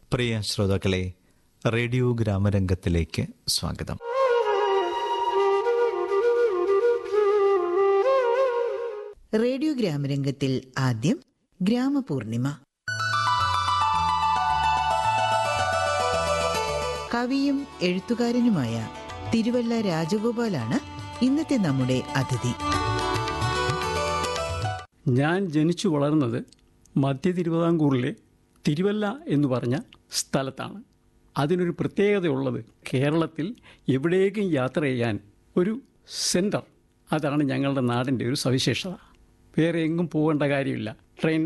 പ്രിയ ശ്രോതാക്കളെ റേഡിയോ ഗ്രാമരംഗത്തിലേക്ക് സ്വാഗതം റേഡിയോ ഗ്രാമരംഗത്തിൽ ആദ്യം ഗ്രാമപൂർണിമ കവിയും എഴുത്തുകാരനുമായ തിരുവല്ല രാജഗോപാലാണ് ഇന്നത്തെ നമ്മുടെ അതിഥി ഞാൻ ജനിച്ചു വളർന്നത് മധ്യ തിരുവിതാംകൂറിലെ തിരുവല്ല എന്ന് പറഞ്ഞ സ്ഥലത്താണ് അതിനൊരു പ്രത്യേകതയുള്ളത് കേരളത്തിൽ എവിടേക്കും യാത്ര ചെയ്യാൻ ഒരു സെൻറ്റർ അതാണ് ഞങ്ങളുടെ നാടിൻ്റെ ഒരു സവിശേഷത വേറെ എങ്ങും പോകേണ്ട കാര്യമില്ല ട്രെയിൻ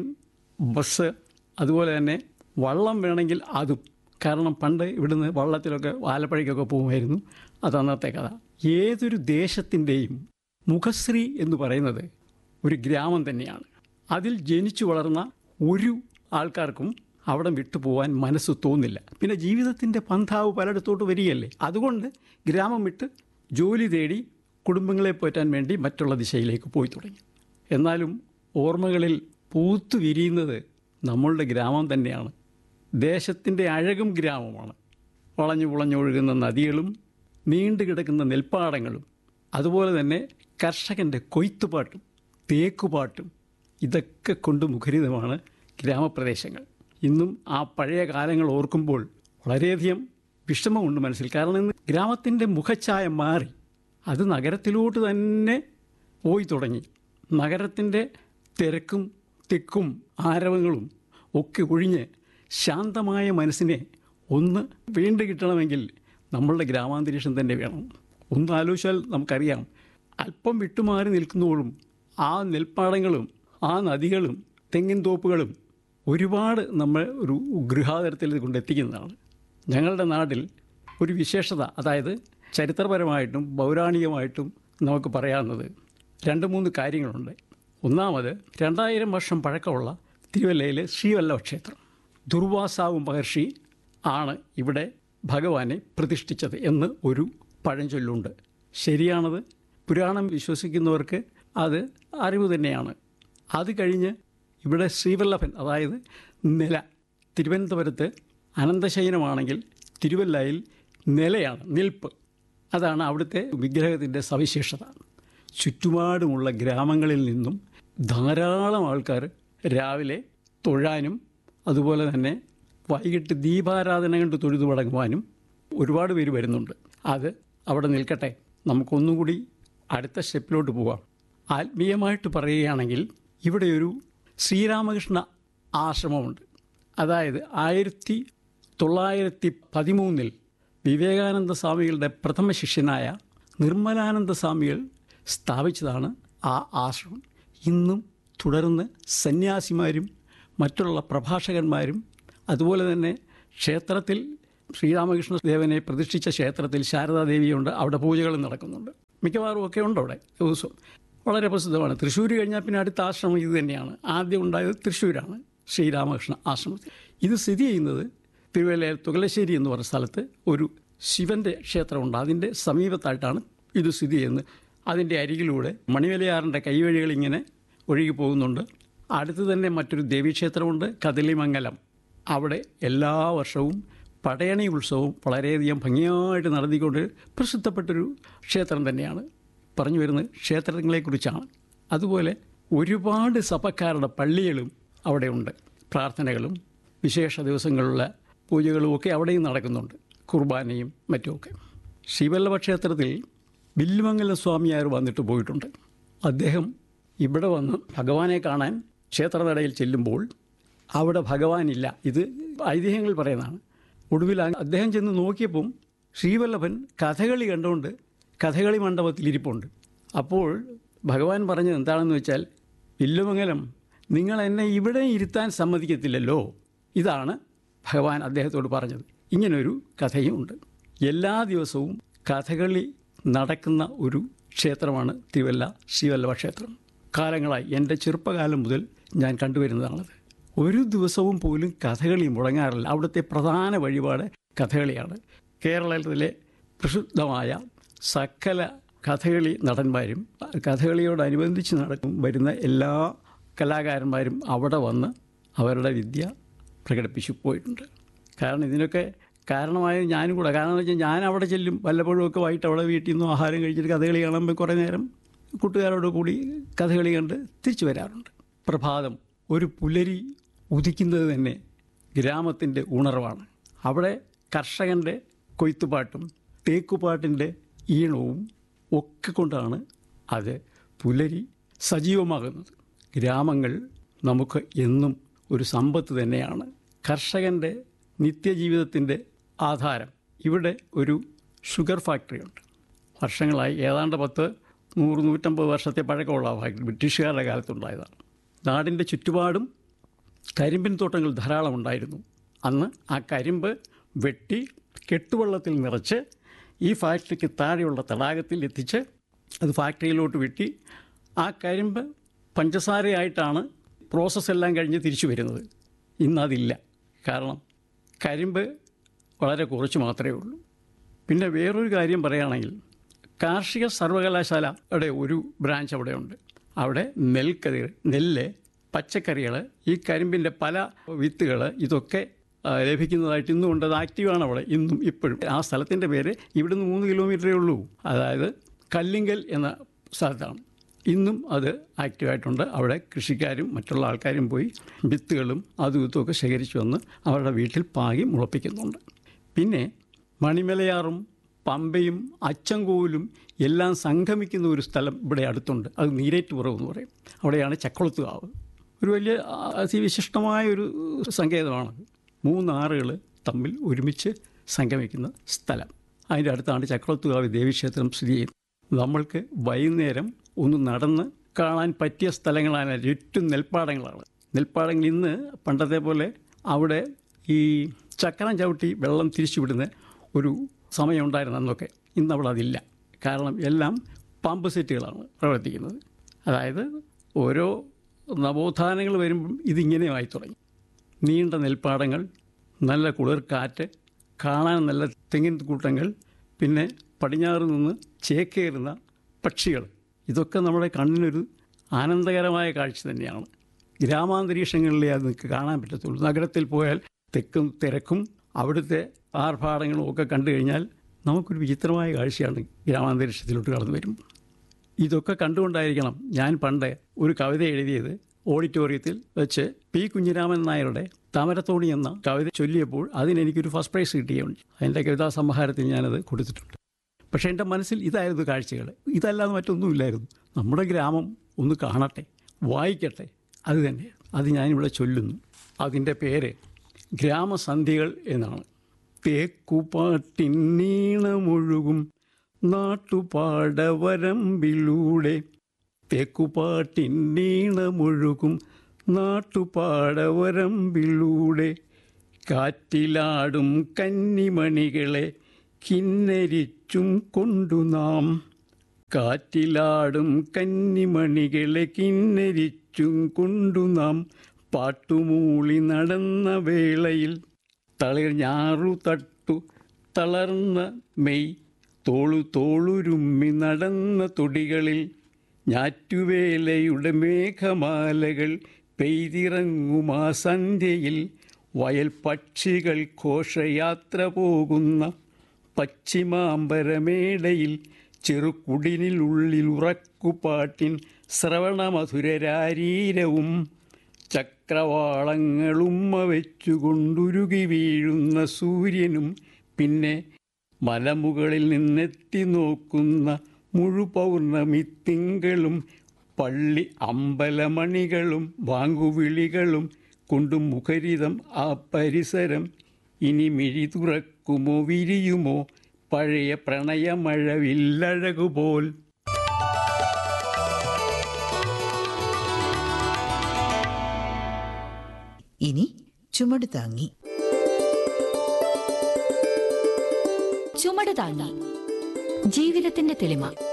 ബസ് അതുപോലെ തന്നെ വള്ളം വേണമെങ്കിൽ അതും കാരണം പണ്ട് ഇവിടുന്ന് വള്ളത്തിലൊക്കെ ആലപ്പുഴയ്ക്കൊക്കെ പോകുമായിരുന്നു അത് അന്നത്തെ കഥ ഏതൊരു ദേശത്തിൻ്റെയും മുഖശ്രീ എന്ന് പറയുന്നത് ഒരു ഗ്രാമം തന്നെയാണ് അതിൽ ജനിച്ചു വളർന്ന ഒരു ആൾക്കാർക്കും അവിടെ വിട്ടുപോകാൻ മനസ്സ് തോന്നില്ല പിന്നെ ജീവിതത്തിൻ്റെ പന്ഥാവ് പലയിടത്തോട്ട് വരികയല്ലേ അതുകൊണ്ട് ഗ്രാമം വിട്ട് ജോലി തേടി കുടുംബങ്ങളെ പോറ്റാൻ വേണ്ടി മറ്റുള്ള ദിശയിലേക്ക് പോയി തുടങ്ങി എന്നാലും ഓർമ്മകളിൽ പൂത്തു വിരിയുന്നത് നമ്മളുടെ ഗ്രാമം തന്നെയാണ് ദേശത്തിൻ്റെ അഴകും ഗ്രാമമാണ് വളഞ്ഞു പുളഞ്ഞൊഴുകുന്ന നദികളും നീണ്ടു കിടക്കുന്ന നെൽപ്പാടങ്ങളും അതുപോലെ തന്നെ കർഷകൻ്റെ കൊയ്ത്തുപാട്ടും തേക്കുപാട്ടും ഇതൊക്കെ കൊണ്ട് മുഖരിതമാണ് ഗ്രാമപ്രദേശങ്ങൾ ഇന്നും ആ പഴയ കാലങ്ങൾ ഓർക്കുമ്പോൾ വളരെയധികം വിഷമമുണ്ട് മനസ്സിൽ കാരണം ഇന്ന് ഗ്രാമത്തിൻ്റെ മുഖച്ഛായ മാറി അത് നഗരത്തിലോട്ട് തന്നെ പോയി തുടങ്ങി നഗരത്തിൻ്റെ തിരക്കും തിക്കും ആരവങ്ങളും ഒക്കെ ഒഴിഞ്ഞ് ശാന്തമായ മനസ്സിനെ ഒന്ന് വീണ്ടും കിട്ടണമെങ്കിൽ നമ്മളുടെ ഗ്രാമാന്തരീക്ഷം തന്നെ വേണം ഒന്ന് ആലോചിച്ചാൽ നമുക്കറിയാം അല്പം വിട്ടുമാറി നിൽക്കുമ്പോഴും ആ നെൽപ്പാടങ്ങളും ആ നദികളും തെങ്ങിൻ തോപ്പുകളും ഒരുപാട് നമ്മൾ ഒരു ഗൃഹാതരത്തിൽ കൊണ്ടെത്തിക്കുന്നതാണ് ഞങ്ങളുടെ നാട്ടിൽ ഒരു വിശേഷത അതായത് ചരിത്രപരമായിട്ടും പൗരാണികമായിട്ടും നമുക്ക് പറയാവുന്നത് രണ്ട് മൂന്ന് കാര്യങ്ങളുണ്ട് ഒന്നാമത് രണ്ടായിരം വർഷം പഴക്കമുള്ള തിരുവല്ലയിലെ ശ്രീവല്ലഭ ക്ഷേത്രം ദുർവാസാവ് മഹർഷി ആണ് ഇവിടെ ഭഗവാനെ പ്രതിഷ്ഠിച്ചത് എന്ന് ഒരു പഴഞ്ചൊല്ലുണ്ട് ശരിയാണത് പുരാണം വിശ്വസിക്കുന്നവർക്ക് അത് അറിവ് തന്നെയാണ് അത് കഴിഞ്ഞ് ഇവിടെ ശ്രീവല്ലഭൻ അതായത് നില തിരുവനന്തപുരത്ത് അനന്തശയനമാണെങ്കിൽ തിരുവല്ലയിൽ നിലയാണ് നിൽപ്പ് അതാണ് അവിടുത്തെ വിഗ്രഹത്തിൻ്റെ സവിശേഷത ചുറ്റുപാടുമുള്ള ഗ്രാമങ്ങളിൽ നിന്നും ധാരാളം ആൾക്കാർ രാവിലെ തൊഴാനും അതുപോലെ തന്നെ വൈകിട്ട് ദീപാരാധന കണ്ട് തൊഴുതു മടങ്ങുവാനും ഒരുപാട് പേര് വരുന്നുണ്ട് അത് അവിടെ നിൽക്കട്ടെ നമുക്കൊന്നും കൂടി അടുത്ത സ്റ്റെപ്പിലോട്ട് പോവാം ആത്മീയമായിട്ട് പറയുകയാണെങ്കിൽ ഇവിടെ ഒരു ശ്രീരാമകൃഷ്ണ ആശ്രമമുണ്ട് അതായത് ആയിരത്തി തൊള്ളായിരത്തി പതിമൂന്നിൽ വിവേകാനന്ദ സ്വാമികളുടെ പ്രഥമ ശിഷ്യനായ നിർമ്മലാനന്ദ സ്വാമികൾ സ്ഥാപിച്ചതാണ് ആ ആശ്രമം ഇന്നും തുടർന്ന് സന്യാസിമാരും മറ്റുള്ള പ്രഭാഷകന്മാരും അതുപോലെ തന്നെ ക്ഷേത്രത്തിൽ ശ്രീരാമകൃഷ്ണ ദേവനെ പ്രതിഷ്ഠിച്ച ക്ഷേത്രത്തിൽ ശാരദാദേവിയുണ്ട് അവിടെ പൂജകളും നടക്കുന്നുണ്ട് മിക്കവാറും ഒക്കെ ഉണ്ട് അവിടെ ദിവസവും വളരെ പ്രസിദ്ധമാണ് തൃശ്ശൂർ കഴിഞ്ഞാൽ പിന്നെ അടുത്ത ആശ്രമം ഇത് തന്നെയാണ് ആദ്യം ഉണ്ടായത് തൃശ്ശൂരാണ് ശ്രീരാമകൃഷ്ണ ആശ്രമത്തിൽ ഇത് സ്ഥിതി ചെയ്യുന്നത് തിരുവല്ലയിൽ തുകലശ്ശേരി എന്ന് പറഞ്ഞ സ്ഥലത്ത് ഒരു ശിവൻ്റെ ക്ഷേത്രമുണ്ട് അതിൻ്റെ സമീപത്തായിട്ടാണ് ഇത് സ്ഥിതി ചെയ്യുന്നത് അതിൻ്റെ അരികിലൂടെ മണിവലയാറിൻ്റെ കൈവഴികൾ ഇങ്ങനെ ഒഴുകി പോകുന്നുണ്ട് അടുത്ത് തന്നെ മറ്റൊരു ദേവീക്ഷേത്രമുണ്ട് കദളിമംഗലം അവിടെ എല്ലാ വർഷവും പടയണി ഉത്സവം വളരെയധികം ഭംഗിയായിട്ട് നടത്തിക്കൊണ്ട് പ്രസിദ്ധപ്പെട്ടൊരു ക്ഷേത്രം തന്നെയാണ് പറഞ്ഞു വരുന്നത് ക്ഷേത്രങ്ങളെക്കുറിച്ചാണ് അതുപോലെ ഒരുപാട് സഭക്കാരുടെ പള്ളികളും അവിടെയുണ്ട് പ്രാർത്ഥനകളും വിശേഷ ദിവസങ്ങളിലുള്ള പൂജകളും ഒക്കെ അവിടെയും നടക്കുന്നുണ്ട് കുർബാനയും മറ്റുമൊക്കെ ശിവല്ലഭ ക്ഷേത്രത്തിൽ ബില്ലുമംഗലം സ്വാമിയാർ വന്നിട്ട് പോയിട്ടുണ്ട് അദ്ദേഹം ഇവിടെ വന്ന് ഭഗവാനെ കാണാൻ ക്ഷേത്രനടയിൽ ചെല്ലുമ്പോൾ അവിടെ ഭഗവാനില്ല ഇത് ഐതിഹ്യങ്ങൾ പറയുന്നതാണ് ഒടുവിൽ അദ്ദേഹം ചെന്ന് നോക്കിയപ്പം ശ്രീവല്ലഭൻ കഥകളി കണ്ടുകൊണ്ട് കഥകളി മണ്ഡപത്തിൽ ഇരിപ്പുണ്ട് അപ്പോൾ ഭഗവാൻ പറഞ്ഞത് എന്താണെന്ന് വെച്ചാൽ വില്ലുമംഗലം നിങ്ങൾ എന്നെ ഇവിടെ ഇരുത്താൻ സമ്മതിക്കത്തില്ലല്ലോ ഇതാണ് ഭഗവാൻ അദ്ദേഹത്തോട് പറഞ്ഞത് ഇങ്ങനൊരു കഥയും ഉണ്ട് എല്ലാ ദിവസവും കഥകളി നടക്കുന്ന ഒരു ക്ഷേത്രമാണ് തിരുവല്ല ശ്രീവല്ലഭ ക്ഷേത്രം കാലങ്ങളായി എൻ്റെ ചെറുപ്പകാലം മുതൽ ഞാൻ കണ്ടുവരുന്നതാണത് ഒരു ദിവസവും പോലും കഥകളി മുടങ്ങാറില്ല അവിടുത്തെ പ്രധാന വഴിപാട് കഥകളിയാണ് കേരളത്തിലെ പ്രസിദ്ധമായ സകല കഥകളി നടന്മാരും കഥകളിയോടനുബന്ധിച്ച് നടക്കും വരുന്ന എല്ലാ കലാകാരന്മാരും അവിടെ വന്ന് അവരുടെ വിദ്യ പ്രകടിപ്പിച്ചു പോയിട്ടുണ്ട് കാരണം ഇതിനൊക്കെ കാരണമായത് ഞാനും കൂടെ കാരണം എന്ന് വെച്ചാൽ ഞാൻ അവിടെ ചെല്ലും വല്ലപ്പോഴും ഒക്കെ വൈകിട്ട് അവിടെ വീട്ടിൽ നിന്നും ആഹാരം കഴിച്ചിട്ട് കഥകളി കാണുമ്പോൾ കുറേ നേരം കൂട്ടുകാരോട് കൂടി കഥകളി കണ്ട് തിരിച്ചു വരാറുണ്ട് പ്രഭാതം ഒരു പുലരി ഉദിക്കുന്നത് തന്നെ ഗ്രാമത്തിൻ്റെ ഉണർവാണ് അവിടെ കർഷകൻ്റെ കൊയ്ത്തുപാട്ടും തേക്കുപാട്ടിൻ്റെ ഈണവും ഒക്കെ കൊണ്ടാണ് അത് പുലരി സജീവമാകുന്നത് ഗ്രാമങ്ങൾ നമുക്ക് എന്നും ഒരു സമ്പത്ത് തന്നെയാണ് കർഷകൻ്റെ നിത്യജീവിതത്തിൻ്റെ ആധാരം ഇവിടെ ഒരു ഷുഗർ ഫാക്ടറിയുണ്ട് വർഷങ്ങളായി ഏതാണ്ട് പത്ത് നൂറ് നൂറ്റമ്പത് വർഷത്തെ പഴക്കമുള്ള ആ ഫാക്ടറി ബ്രിട്ടീഷുകാരുടെ കാലത്തുണ്ടായതാണ് നാടിൻ്റെ ചുറ്റുപാടും കരിമ്പിൻ തോട്ടങ്ങൾ ധാരാളം ഉണ്ടായിരുന്നു അന്ന് ആ കരിമ്പ് വെട്ടി കെട്ടുവെള്ളത്തിൽ നിറച്ച് ഈ ഫാക്ടറിക്ക് താഴെയുള്ള തടാകത്തിൽ എത്തിച്ച് അത് ഫാക്ടറിയിലോട്ട് വെട്ടി ആ കരിമ്പ് പഞ്ചസാരയായിട്ടാണ് പ്രോസസ്സ് എല്ലാം കഴിഞ്ഞ് തിരിച്ചു വരുന്നത് ഇന്നതില്ല കാരണം കരിമ്പ് വളരെ കുറച്ച് മാത്രമേ ഉള്ളൂ പിന്നെ വേറൊരു കാര്യം പറയുകയാണെങ്കിൽ കാർഷിക സർവകലാശാലയുടെ ഒരു ബ്രാഞ്ച് അവിടെയുണ്ട് അവിടെ നെൽക്കതിർ നെല്ല് പച്ചക്കറികൾ ഈ കരിമ്പിൻ്റെ പല വിത്തുകൾ ഇതൊക്കെ ആ, ലഭിക്കുന്നതായിട്ട് ഇന്നും ഉണ്ട് അത് ആക്റ്റീവാണ് അവിടെ ഇന്നും ഇപ്പോഴും ആ സ്ഥലത്തിൻ്റെ പേര് ഇവിടുന്ന് മൂന്ന് കിലോമീറ്ററേ ഉള്ളൂ അതായത് കല്ലിങ്കൽ എന്ന സ്ഥലത്താണ് ഇന്നും അത് ആക്റ്റീവായിട്ടുണ്ട് അവിടെ കൃഷിക്കാരും മറ്റുള്ള ആൾക്കാരും പോയി വിത്തുകളും അതും ഇതുമൊക്കെ ശേഖരിച്ചു വന്ന് അവരുടെ വീട്ടിൽ പാകി മുളപ്പിക്കുന്നുണ്ട് പിന്നെ മണിമലയാറും പമ്പയും അച്ചൻകോവിലും എല്ലാം സംഗമിക്കുന്ന ഒരു സ്ഥലം ഇവിടെ അടുത്തുണ്ട് അത് നീരേറ്റുപുറം എന്ന് പറയും അവിടെയാണ് ചക്കുളത്തുകാവ് ഒരു വലിയ ആ, അതിവിശിഷ്ടമായ ഒരു സങ്കേതമാണ് മൂന്നാറുകൾ തമ്മിൽ ഒരുമിച്ച് സംഗമിക്കുന്ന സ്ഥലം അതിൻ്റെ അടുത്താണ് ചക്കുളത്തുകാവ് ദേവീക്ഷേത്രം സ്ഥിതി ചെയ്യുന്നത് നമ്മൾക്ക് വൈകുന്നേരം ഒന്ന് നടന്ന് കാണാൻ പറ്റിയ സ്ഥലങ്ങളാണ് ചുറ്റും നെൽപ്പാടങ്ങളാണ് നെൽപ്പാടങ്ങൾ ഇന്ന് പണ്ടത്തെ പോലെ അവിടെ ഈ ചക്രം ചവിട്ടി വെള്ളം തിരിച്ചുവിടുന്ന ഒരു സമയമുണ്ടായിരുന്നു അന്നൊക്കെ ഇന്ന് അവിടെ അതില്ല കാരണം എല്ലാം പമ്പ് സെറ്റുകളാണ് പ്രവർത്തിക്കുന്നത് അതായത് ഓരോ നവോത്ഥാനങ്ങൾ വരുമ്പം ഇതിങ്ങനെയായി തുടങ്ങി നീണ്ട നെൽപ്പാടങ്ങൾ നല്ല കുളിർക്കാറ്റ് കാണാൻ നല്ല തെങ്ങിൻ കൂട്ടങ്ങൾ പിന്നെ പടിഞ്ഞാറ് നിന്ന് ചേക്കേറുന്ന പക്ഷികൾ ഇതൊക്കെ നമ്മുടെ കണ്ണിനൊരു ആനന്ദകരമായ കാഴ്ച തന്നെയാണ് ഗ്രാമാന്തരീക്ഷങ്ങളിലേ അത് നിങ്ങൾക്ക് കാണാൻ പറ്റത്തുള്ളൂ നഗരത്തിൽ പോയാൽ തെക്കും തിരക്കും അവിടുത്തെ ആർഭാടങ്ങളും ഒക്കെ കണ്ടു കഴിഞ്ഞാൽ നമുക്കൊരു വിചിത്രമായ കാഴ്ചയാണ് ഗ്രാമാന്തരീക്ഷത്തിലോട്ട് കടന്നു വരുമ്പോൾ ഇതൊക്കെ കണ്ടുകൊണ്ടായിരിക്കണം ഞാൻ പണ്ട് ഒരു കവിത എഴുതിയത് ഓഡിറ്റോറിയത്തിൽ വെച്ച് പി കുഞ്ഞിരാമൻ നായരുടെ താമരത്തോണി എന്ന കവിത ചൊല്ലിയപ്പോൾ അതിനെനിക്കൊരു ഫസ്റ്റ് പ്രൈസ് കിട്ടിയുണ്ട് അതിൻ്റെ കവിതാ സമാഹാരത്തിൽ ഞാനത് കൊടുത്തിട്ടുണ്ട് പക്ഷേ എൻ്റെ മനസ്സിൽ ഇതായിരുന്നു കാഴ്ചകൾ ഇതല്ലാതെ മറ്റൊന്നുമില്ലായിരുന്നു നമ്മുടെ ഗ്രാമം ഒന്ന് കാണട്ടെ വായിക്കട്ടെ അത് തന്നെ അത് ഞാനിവിടെ ചൊല്ലുന്നു അതിൻ്റെ പേര് ഗ്രാമസന്ധികൾ എന്നാണ് തേക്കുപാട്ടിന്നീണമൊഴുകും നാട്ടുപാടവരമ്പിലൂടെ തേക്കുപാട്ടിന്നീണമൊഴുകും നാട്ടുപാടവരമ്പിലൂടെ കാറ്റിലാടും കന്നിമണികളെ കിന്നരിച്ചും കൊണ്ടു നാം കാറ്റിലാടും കന്നിമണികളെ കിന്നരിച്ചും കൊണ്ടു നാം പാട്ടുമൂളി നടന്ന വേളയിൽ തളിർ ഞാറു തട്ടു തളർന്ന മെയ് തോളു തോളുരുമ്മി നടന്ന തൊടികളിൽ ഞാറ്റുവേലയുടെ മേഘമാലകൾ പെയ്തിറങ്ങുമാ സന്ധ്യയിൽ വയൽ പക്ഷികൾ ഘോഷയാത്ര പോകുന്ന പശ്ചിമാമ്പരമേടയിൽ ചെറുകുടിനുള്ളിൽ ഉറക്കുപാട്ടിൻ ശ്രവണമധുരരാരീരവും ചക്രവാളങ്ങളുമ്മ വെച്ചുകൊണ്ടുരുകി വീഴുന്ന സൂര്യനും പിന്നെ മലമുകളിൽ നിന്നെത്തി നോക്കുന്ന മുഴുപൗർണമി തിങ്കളും പള്ളി അമ്പലമണികളും വാങ്കുവിളികളും കൊണ്ടു മുഖരിതം ആ പരിസരം ഇനി മിഴി തുറക്കുമോ വിരിയുമോ പഴയ പ്രണയമഴവില്ലഴകുപോൽ ഇനി ചുമട് താങ്ങി ചുമട് താങ്ങി ജീവിതത്തിന്റെ തെളിമ